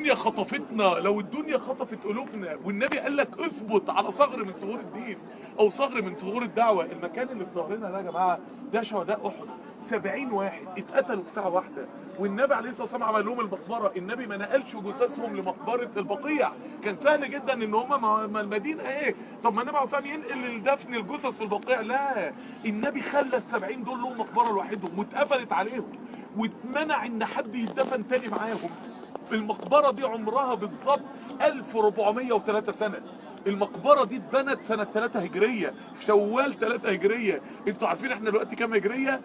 الدنيا خطفتنا لو الدنيا خطفت قلوبنا والنبي قال لك اثبت على ثغر من ثغور الدين او ثغر من ثغور الدعوة المكان اللي في ظهرنا ده يا جماعة ده شهداء احد 70 واحد اتقتلوا في ساعة واحدة والنبي عليه الصلاة والسلام عمل لهم المقبرة النبي ما نقلش جثثهم لمقبرة البقيع كان سهل جدا ان هم ما المدينة ايه طب ما النبي عليه الصلاة والسلام ينقل الدفن الجثث في البقيع لا النبي خلى السبعين دول لهم مقبرة لوحدهم واتقفلت عليهم واتمنع ان حد يدفن تاني معاهم المقبرة دي عمرها بالظبط 1403 سنة المقبرة دي اتبنت سنة 3 هجرية في شوال 3 هجرية انتوا عارفين احنا دلوقتي كام هجرية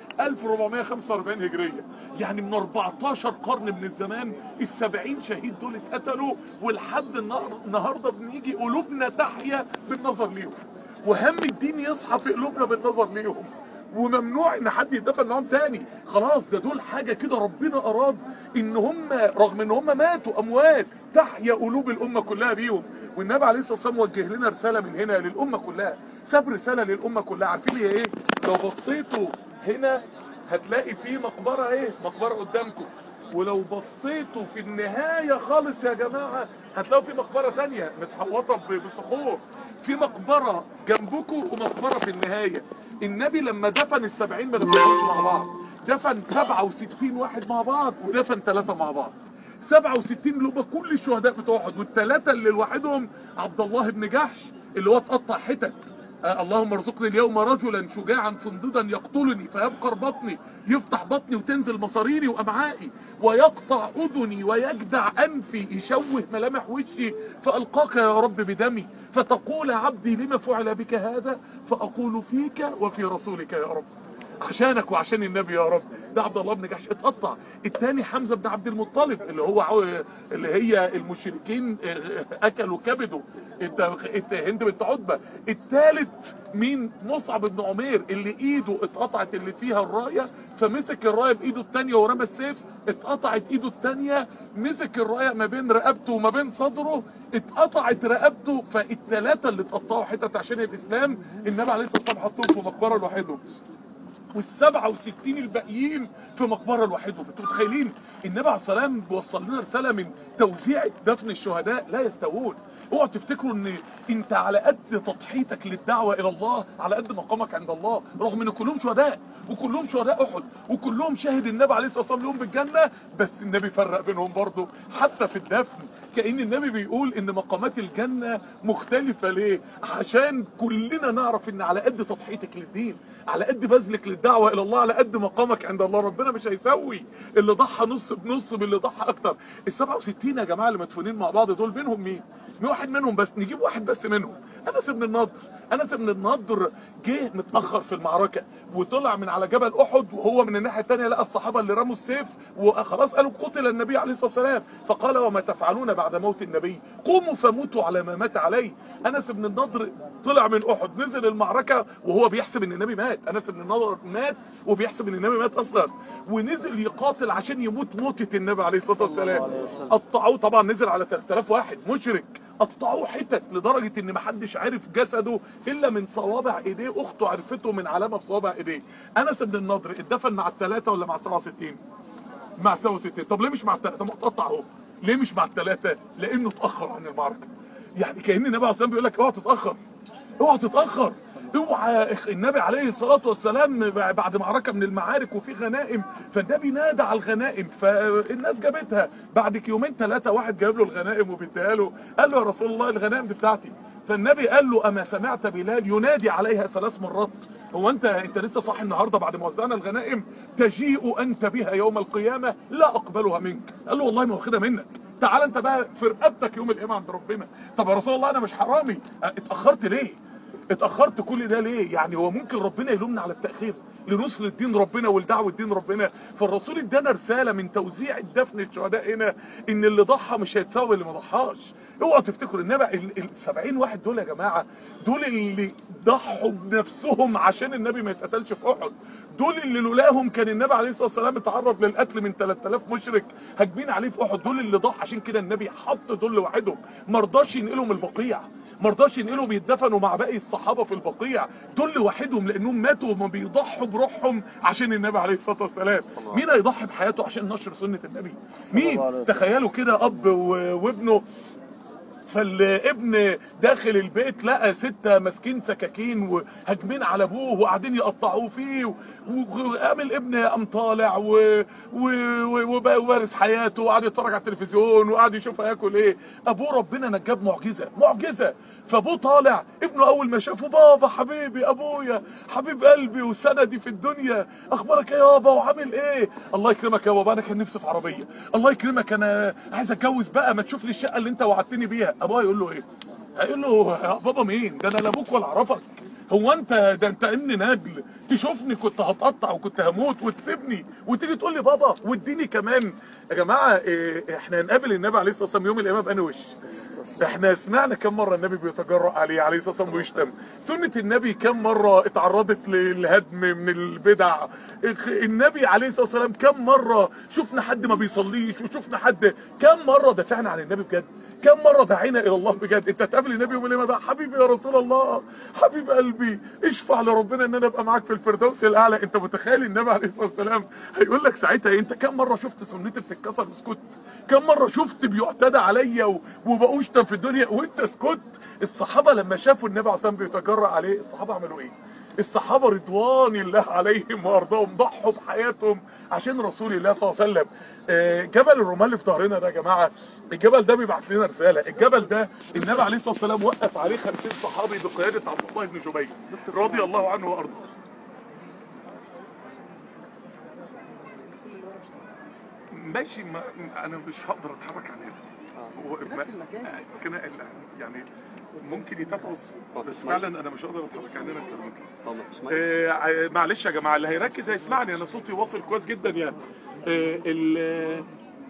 1445 هجرية يعني من 14 قرن من الزمان السبعين شهيد دول اتقتلوا ولحد النهاردة بنيجي قلوبنا تحيا بالنظر ليهم وهم الدين يصحى في قلوبنا بالنظر ليهم وممنوع ان حد يدفن معاهم تاني خلاص ده دول حاجة كده ربنا اراد ان هم رغم ان هم ماتوا اموات تحيا قلوب الامة كلها بيهم والنبي عليه الصلاة والسلام وجه لنا رسالة من هنا للامة كلها ساب رسالة للامة كلها عارفين هي ايه لو بصيتوا هنا هتلاقي في مقبرة ايه مقبرة قدامكم ولو بصيتوا في النهاية خالص يا جماعة هتلاقوا في مقبرة تانية متحوطة بصخور في مقبرة جنبكم ومقبرة في النهاية النبي لما دفن السبعين ما دفنهمش مع بعض دفن 67 واحد مع بعض ودفن ثلاثة مع بعض 67 اللي هم كل الشهداء بتوع احد والثلاثة اللي لوحدهم عبد الله بن جحش اللي هو اتقطع حتت آه اللهم ارزقني اليوم رجلا شجاعا صندودا يقتلني فيبقر بطني يفتح بطني وتنزل مصاريري وامعائي ويقطع اذني ويجدع انفي يشوه ملامح وشي فالقاك يا رب بدمي فتقول عبدي لما فعل بك هذا فاقول فيك وفي رسولك يا رب عشانك وعشان النبي يا رب ده عبد الله بن جحش اتقطع الثاني حمزة بن عبد المطلب اللي هو اللي هي المشركين اكلوا كبده هند بنت عتبة الثالث مين مصعب بن عمير اللي ايده اتقطعت اللي فيها الراية فمسك الراية بايده الثانية ورمى السيف اتقطعت ايده الثانية مسك الراية ما بين رقبته وما بين صدره اتقطعت رقبته فالثلاثة اللي اتقطعوا حتت عشان الاسلام النبي عليه الصلاة والسلام حطهم في مقبرة لوحدهم والسبعة وستين الباقيين في مقبرة لوحدهم انتوا متخيلين النبي عليه الصلاة والسلام بيوصل لنا رسالة من توزيع دفن الشهداء لا يستوون اوعوا تفتكروا ان انت على قد تضحيتك للدعوة الى الله على قد مقامك عند الله رغم ان كلهم شهداء وكلهم شهداء احد وكلهم شاهد النبي عليه الصلاة والسلام لهم بالجنة بس النبي فرق بينهم برضه حتى في الدفن كأن النبي بيقول ان مقامات الجنة مختلفة ليه عشان كلنا نعرف ان على قد تضحيتك للدين على قد بذلك للدعوة الى الله على قد مقامك عند الله ربنا مش هيسوي اللي ضحى نص بنص باللي ضحى اكتر ال 67 يا جماعة اللي مدفونين مع بعض دول بينهم مين واحد منهم بس نجيب واحد بس منهم انس بن النضر انس بن النضر جه متاخر في المعركه وطلع من على جبل احد وهو من الناحيه الثانيه لقى الصحابه اللي رموا السيف وخلاص قالوا قتل النبي عليه الصلاه والسلام فقال وما تفعلون بعد موت النبي قوموا فموتوا على ما مات عليه انس بن النضر طلع من احد نزل المعركه وهو بيحسب ان النبي مات انس بن النضر مات وبيحسب ان النبي مات اصلا ونزل يقاتل عشان يموت موتة النبي عليه الصلاه والسلام قطعوه طبعا نزل على 3000 واحد مشرك قطعوه حتت لدرجة ان محدش عرف جسده الا من صوابع ايديه اخته عرفته من علامة في صوابع ايديه انس بن النضر اتدفن مع الثلاثة ولا مع 67 مع 67 طب ليه مش مع الثلاثة ما اتقطع اهو ليه مش مع الثلاثة لانه اتأخر عن المعركة يعني كأن النبي عليه الصلاة بيقول لك اوعى تتأخر اوعى تتأخر اوعى النبي عليه الصلاة والسلام بعد معركة من المعارك وفي غنائم فالنبي نادى على الغنائم فالناس جابتها بعد يومين ثلاثة واحد جاب له الغنائم وبيديها له قال له يا رسول الله الغنائم دي بتاعتي فالنبي قال له اما سمعت بلال ينادي عليها ثلاث مرات هو انت انت لسه صاحي النهارده بعد ما وزعنا الغنائم تجيء انت بها يوم القيامه لا اقبلها منك قال له والله ما واخدها منك تعال انت بقى في رقبتك يوم القيامه عند ربنا طب يا رسول الله انا مش حرامي اتاخرت ليه اتأخرت كل ده ليه يعني هو ممكن ربنا يلومنا على التأخير لنصر الدين ربنا ولدعوة دين ربنا فالرسول ادانا رسالة من توزيع الدفن الشهداء هنا ان اللي ضحى مش هيتساوي اللي ما ضحاش اوعوا تفتكروا انما ال 70 واحد دول يا جماعة دول اللي ضحوا بنفسهم عشان النبي ما يتقتلش في احد دول اللي لولاهم كان النبي عليه الصلاة والسلام اتعرض للقتل من 3000 مشرك هاجمين عليه في احد دول اللي ضحى عشان كده النبي حط دول لوحدهم ما رضاش ينقلهم البقيع مرضاش ينقلهم يتدفنوا مع باقي الصحابه في البقيع دول لوحدهم لانهم ماتوا وهم بيضحوا بروحهم عشان النبي عليه الصلاه والسلام مين هيضحي بحياته عشان نشر سنه النبي مين تخيلوا كده اب و- وابنه فالابن داخل البيت لقى ستة ماسكين سكاكين وهاجمين على ابوه وقاعدين يقطعوه فيه و- وقام الابن قام طالع و- و- و- وبقى وارث حياته وقعد يتفرج على التلفزيون وقعد يشوف هياكل ايه ابوه ربنا نجاه بمعجزه معجزه فابوه طالع ابنه اول ما شافه بابا حبيبي ابويا حبيب قلبي وسندي في الدنيا اخبارك ايه يابا وعامل ايه الله يكرمك يا بابا انا كان نفسي في عربيه الله يكرمك انا عايز اتجوز بقى ما تشوف لي الشقه اللي انت وعدتني بيها ابويا يقول له ايه هيقول له يا بابا مين ده انا لا ابوك ولا اعرفك هو انت ده انت ابن ندل تشوفني كنت هتقطع وكنت هموت وتسيبني وتيجي تقول لي بابا واديني كمان يا جماعه إيه احنا هنقابل النبي عليه الصلاه والسلام يوم القيامه بأنا وش احنا سمعنا كم مره النبي بيتجرأ عليه عليه الصلاه والسلام ويشتم سنه النبي كم مره اتعرضت للهدم من البدع اخ- النبي عليه الصلاه والسلام كم مره شفنا حد ما بيصليش وشفنا حد كم مره دافعنا عن النبي بجد كم مرة دعينا الى الله بجد انت تقابل النبي يوم القيامة ده حبيبي يا رسول الله حبيب قلبي اشفع لربنا ان انا ابقى معاك في الفردوس الاعلى انت متخيل النبي عليه الصلاة والسلام هيقول لك ساعتها إيه؟ انت كم مرة شفت سنتي بتتكسر اسكت كم مرة شفت بيعتدى عليا و- وبقوشتم في الدنيا وانت اسكت الصحابة لما شافوا النبي عليه الصلاة والسلام بيتجرأ عليه الصحابة عملوا ايه الصحابة رضوان الله عليهم وارضاهم ضحوا بحياتهم عشان رسول الله صلى الله عليه وسلم آه، جبل الرمال اللي في ظهرنا ده يا جماعة الجبل ده بيبعت لنا رسالة الجبل ده النبي عليه الصلاة والسلام وقف عليه 50 صحابي بقيادة عبد الله بن جبير رضي الله عنه وارضاه ماشي ما انا مش هقدر اتحرك عن هنا هو ما- كده يعني ممكن يتابعوا الصوت بس فعلا انا مش هقدر اتحرك عن هنا اكتر من كده آه، ع- معلش يا جماعه اللي هيركز هيسمعني انا صوتي واصل كويس جدا يعني آه، ال-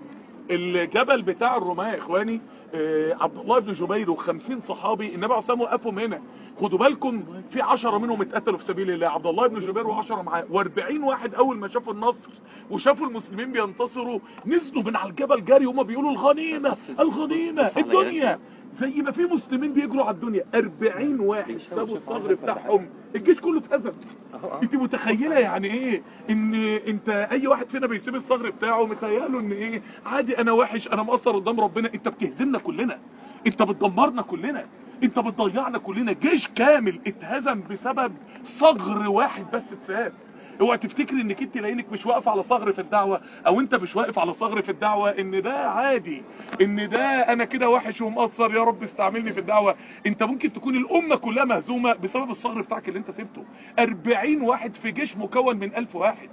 الجبل بتاع الرماة يا اخواني آه، عبد الله بن جبير و50 صحابي النبي عليه الصلاه والسلام وقفهم هنا خدوا بالكم في 10 منهم اتقتلوا في سبيل الله عبد الله بن جبير و10 معاه و40 واحد اول ما شافوا النصر وشافوا المسلمين بينتصروا نزلوا من على الجبل جري هما بيقولوا الغنيمه الغنيمه الدنيا زي ما في مسلمين بيجروا على الدنيا 40 واحد سابوا الصغر بتاعهم الجيش كله اتهزم انت متخيله يعني ايه ان انت اي واحد فينا بيسيب الصغر بتاعه متهيأله ان ايه عادي انا وحش انا مقصر قدام ربنا انت بتهزمنا كلنا انت بتدمرنا كلنا انت بتضيعنا كلنا جيش كامل اتهزم بسبب صغر واحد بس اتساب اوعى تفتكري انك انت لانك مش واقف على صغر في الدعوه او انت مش واقف على صغر في الدعوه ان ده عادي ان ده انا كده وحش ومقصر يا رب استعملني في الدعوه انت ممكن تكون الامه كلها مهزومه بسبب الصغر بتاعك اللي انت سبته 40 واحد في جيش مكون من 1000 واحد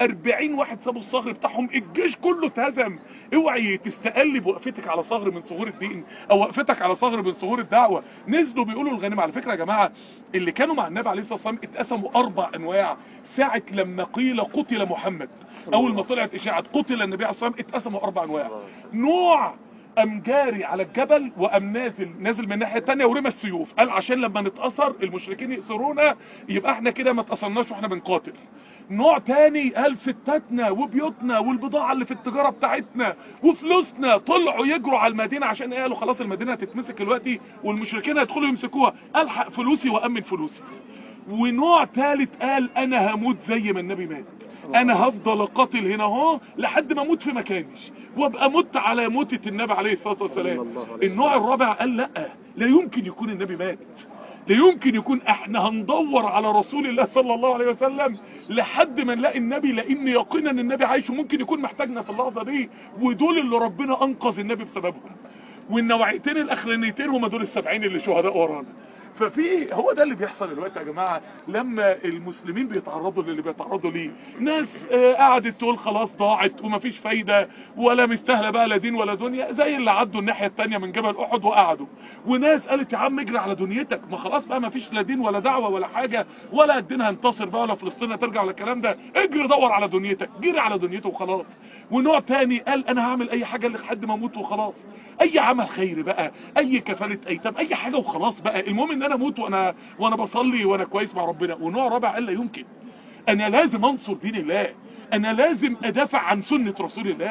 40 واحد سابوا الصغر بتاعهم الجيش كله اتهزم اوعي تستقل بوقفتك على صغر من صغور الدين او وقفتك على صغر من صغور الدعوه نزلوا بيقولوا الغنيمه على فكره يا جماعه اللي كانوا مع النبي عليه الصلاه والسلام اتقسموا اربع انواع ساعه لما قيل قتل محمد اول ما طلعت اشاعه قتل النبي عليه الصلاه والسلام اتقسموا اربع انواع نوع قام جاري على الجبل وقام نازل نازل من الناحيه الثانيه ورمى السيوف قال عشان لما نتاثر المشركين يأسرونا يبقى احنا كده ما اتأثرناش واحنا بنقاتل نوع تاني قال ستاتنا وبيوتنا والبضاعة اللي في التجارة بتاعتنا وفلوسنا طلعوا يجروا على المدينة عشان ايه قالوا خلاص المدينة هتتمسك دلوقتي والمشركين هيدخلوا يمسكوها الحق فلوسي وامن فلوسي ونوع تالت قال انا هموت زي ما النبي مات انا هفضل اقاتل هنا اهو لحد ما اموت في مكاني وابقى مت على موتة النبي عليه الصلاة والسلام النوع الرابع قال لا لا يمكن يكون النبي مات لا يمكن يكون احنا هندور على رسول الله صلى الله عليه وسلم لحد ما نلاقي النبي لان يقينا ان النبي عايش وممكن يكون محتاجنا في اللحظة دي ودول اللي ربنا انقذ النبي بسببهم والنوعيتين الاخرانيتين هم دول السبعين اللي شهداء ورانا ففي هو ده اللي بيحصل دلوقتي يا جماعه لما المسلمين بيتعرضوا للي بيتعرضوا ليه ناس آه، قعدت تقول خلاص ضاعت ومفيش فايده ولا مستاهله بقى لا دين ولا دنيا زي اللي عدوا الناحيه الثانيه من جبل احد وقعدوا وناس قالت يا عم اجري على دنيتك ما خلاص بقى مفيش لا دين ولا دعوه ولا حاجه ولا الدين هينتصر بقى ولا فلسطين هترجع ولا الكلام ده اجري دور على دنيتك جري على دنيته وخلاص ونوع تاني قال انا هعمل اي حاجه لحد ما اموت وخلاص اي عمل خير بقى اي كفاله ايتام اي حاجه وخلاص بقى المهم ان انا اموت وانا وانا بصلي وانا كويس مع ربنا ونوع رابع قال لا يمكن انا لازم انصر دين الله انا لازم ادافع عن سنة رسول الله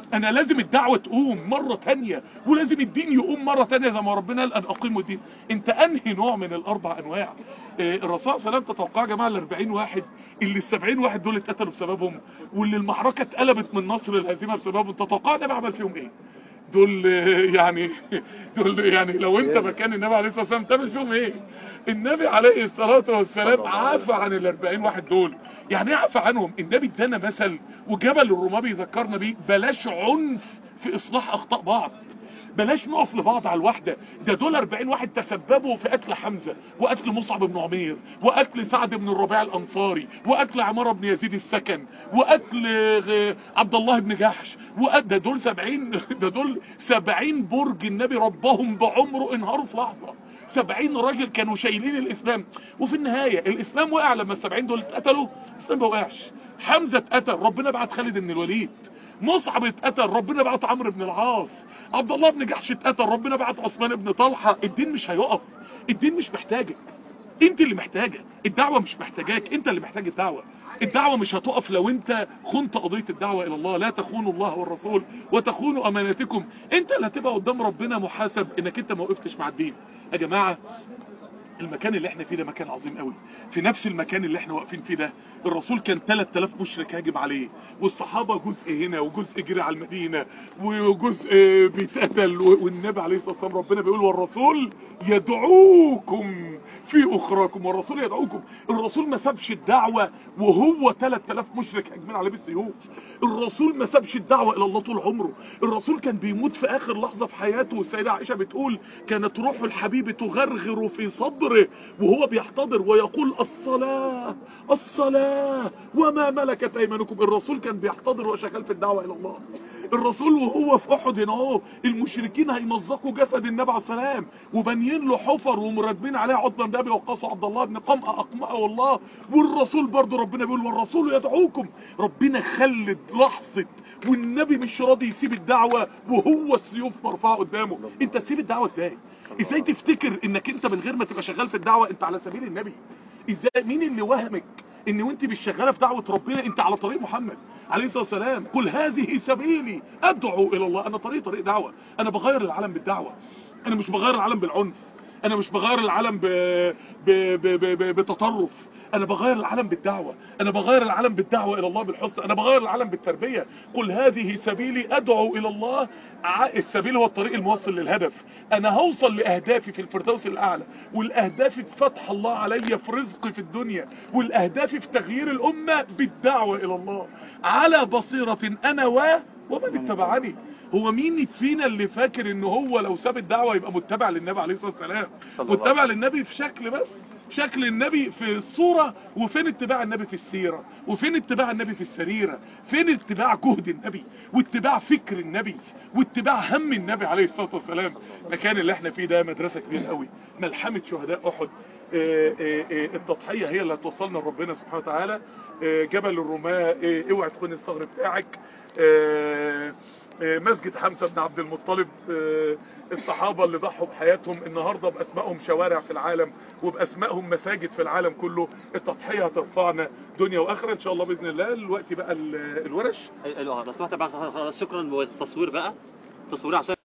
انا لازم الدعوة تقوم مرة تانية ولازم الدين يقوم مرة تانية زي ما ربنا قال ان اقيموا الدين انت انهي نوع من الاربع انواع آه، الرسول صلى الله عليه وسلم تتوقع يا جماعه ال 40 واحد اللي ال 70 واحد دول اتقتلوا بسببهم واللي المعركه اتقلبت من نصر للهزيمه بسببهم تتوقع النبي عمل فيهم ايه دول آه، يعني دول يعني لو انت مكان النبي عليه الصلاه والسلام تعمل فيهم ايه النبي عليه الصلاه والسلام عفى عن ال 40 واحد دول يعني ايه عفى عنهم النبي ادانا مثل وجبل الرماه بيذكرنا بيه بلاش عنف في اصلاح اخطاء بعض بلاش نقف لبعض على الواحدة ده دول 40 واحد تسببوا في قتل حمزة وقتل مصعب بن عمير وقتل سعد بن الربيع الأنصاري وقتل عمارة بن يزيد السكن وقتل آه، عبد الله بن جحش وقتل ده دول 70 ده دول 70 برج النبي ربهم بعمره انهاروا في لحظة 70 راجل كانوا شايلين الإسلام وفي النهاية الإسلام وقع لما ال 70 دول اتقتلوا الإسلام ما وقعش حمزة اتقتل ربنا بعت خالد بن الوليد مصعب اتقتل ربنا بعت عمرو بن العاص عبد الله بن جحش اتقتل ربنا بعت عثمان بن طلحه الدين مش هيقف الدين مش محتاجك انت اللي محتاجه الدعوه مش محتاجاك انت اللي محتاج الدعوه الدعوه مش هتقف لو انت خنت قضيه الدعوه الى الله لا تخونوا الله والرسول وتخونوا اماناتكم انت اللي هتبقى قدام ربنا محاسب انك انت ما وقفتش مع الدين يا جماعه المكان اللي احنا فيه ده مكان عظيم قوي في نفس المكان اللي احنا واقفين فيه ده الرسول كان 3000 مشرك هاجم عليه والصحابة جزء هنا وجزء جري على المدينة وجزء بيتقتل والنبي عليه الصلاة والسلام ربنا بيقول والرسول يدعوكم في اخراكم والرسول يدعوكم الرسول ما سابش الدعوة وهو 3000 مشرك هاجمين عليه بالسيوف الرسول ما سابش الدعوة الى الله طول عمره الرسول كان بيموت في اخر لحظة في حياته والسيدة عائشة بتقول كانت روح الحبيب تغرغر في صدره وهو بيحتضر ويقول الصلاة الصلاة وما ملكت ايمانكم الرسول كان بيحتضر وهو شغال في الدعوة الى الله الرسول وهو في احد هنا اهو المشركين هيمزقوا جسد النبي عليه السلام وبانيين له حفر ومرتبين عليه عتبه بن ابي وقاص وعبد الله بن قمأ اقمأ والله والرسول برضه ربنا بيقول والرسول يدعوكم ربنا خلد لحظه والنبي مش راضي يسيب الدعوه وهو السيوف مرفوعه قدامه انت تسيب الدعوه ازاي ازاي تفتكر انك انت من غير ما تبقى شغال في الدعوه انت على سبيل النبي ازاي مين اللي وهمك ان وانت مش شغاله في دعوه ربنا انت على طريق محمد عليه الصلاه والسلام قل هذه سبيلي ادعو الى الله انا طريق طريق دعوه انا بغير العالم بالدعوه انا مش بغير العالم بالعنف انا مش بغير العالم ب... ب... ب... ب... ب... بتطرف انا بغير العالم بالدعوة انا بغير العالم بالدعوة الى الله بالحسن انا بغير العالم بالتربية قل هذه سبيلي ادعو الى الله ع- السبيل هو الطريق الموصل للهدف انا هوصل لاهدافي في الفردوس الاعلى والاهداف في فتح الله عليا في رزقي في الدنيا والاهداف في تغيير الامة بالدعوة الى الله على بصيرة انا و ومن اتبعني هو مين فينا اللي فاكر ان هو لو ساب الدعوة يبقى متبع للنبي عليه الصلاة والسلام صلى الله متبع للنبي في شكل بس شكل النبي في الصورة وفين اتباع النبي في السيرة وفين اتباع النبي في السريرة فين اتباع جهد النبي واتباع فكر النبي واتباع هم النبي عليه الصلاة والسلام المكان اللي احنا فيه ده مدرسة كبيرة قوي ملحمة شهداء احد آه، آه، آه، التضحية هي اللي هتوصلنا لربنا سبحانه وتعالى آه، جبل الرماة آه، اوعى تخون الصغر بتاعك آه، آه، مسجد حمزة بن عبد المطلب آه، الصحابة اللي ضحوا بحياتهم النهاردة بأسمائهم شوارع في العالم وبأسمائهم مساجد في العالم كله التضحية هترفعنا دنيا وآخرة إن شاء الله بإذن الله الوقت بقى ال- الورش ايوه لو سمحت بقى خلاص شكرا والتصوير بقى تصوير عشان